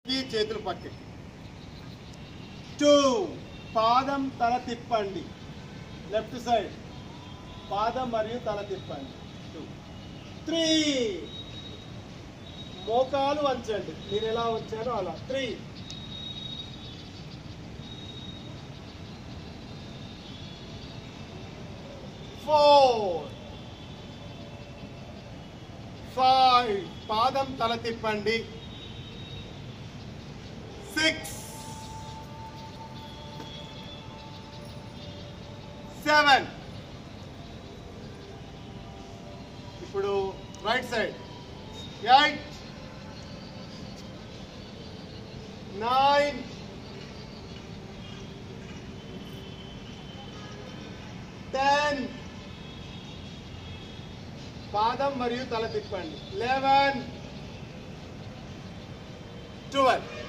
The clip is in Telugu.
ఈ చేతులు పక్కకి టూ పాదం తల తిప్పండి లెఫ్ట్ సైడ్ పాదం మరియు తల తిప్పండి టూ త్రీ మోకాలు వంచండి మీరు ఎలా వచ్చారో అలా త్రీ ఫోర్ ఫైవ్ పాదం తల తిప్పండి సిక్స్ సెవెన్ ఇప్పుడు right side eight nine ten పాదం మరియు తల తిప్పండి లెవెన్ ట్వెల్వ్